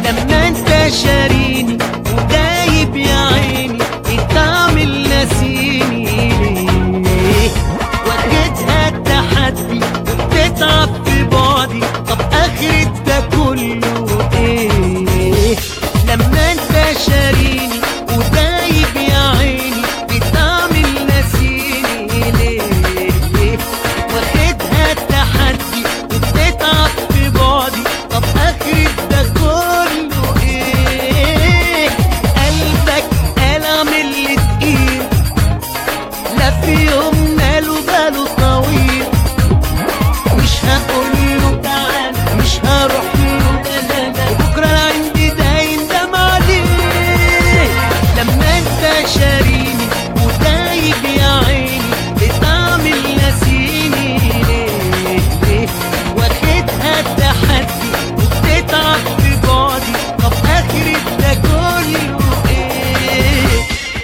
لما انت شاريني ودايب يا عيني بتعمل ناسيني ليه واجهتها التحدي وبتتعب في بعدي طب اخرة ده كله ايه لما انت شاريني ودايب يا عيني بتعمل ناسيني ليه واخدها التحدي وبتتعب في بعدي طب اخرة ده كله ايه قلبك قلم اللي تقيل لا في يوم ماله باله طويل مش هقوله تعال مش هروح له لا لا بكره انا عندي ده يندم عليه لما انت شاريني ودايب يا عيني بتعمل ناسيني ليه ليه واخدها التحدي وبتتعب في بعدي طب اخرة ده كله ايه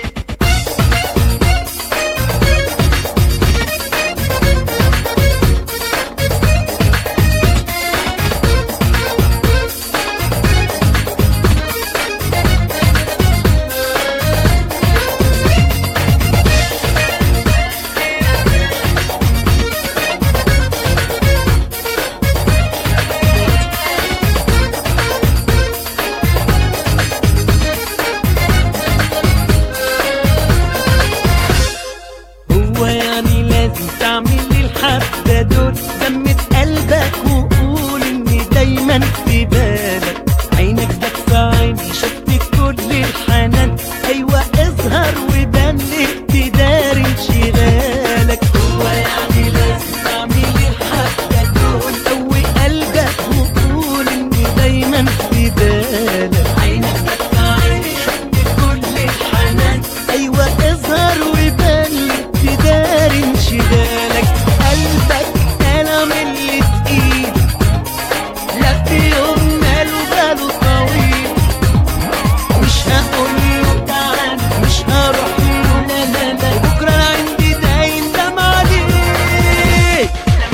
هو يعني لازم تعمل لي الحبة دول دمة قلبك وقول اني دايما في بالك عينك جت في عيني شفت كل الحنان ايوه اظهر وبان اقتدار انشغالك هو يعني لازم تعمل لي الحبة دول قوي قلبك وقول اني دايما في بالك عينك جت في عيني شفت كل الحنان ايوه اظهر وبان اقتدار انشغالك قلبك قلم اللي تقيل لا في يوم ماله باله طويل مش هقوله تعال مش هروح له لا لا لا بكره انا عندي ده يندم عليه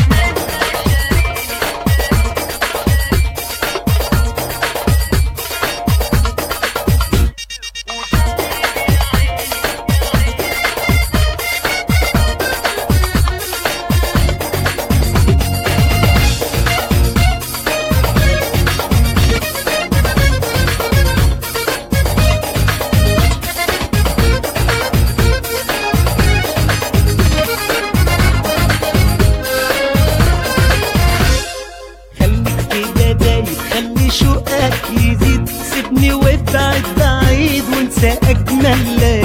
خليك كده دايب خلي شوقك يزيد سيبني وابعد بعيد وانسى اجمل ليالي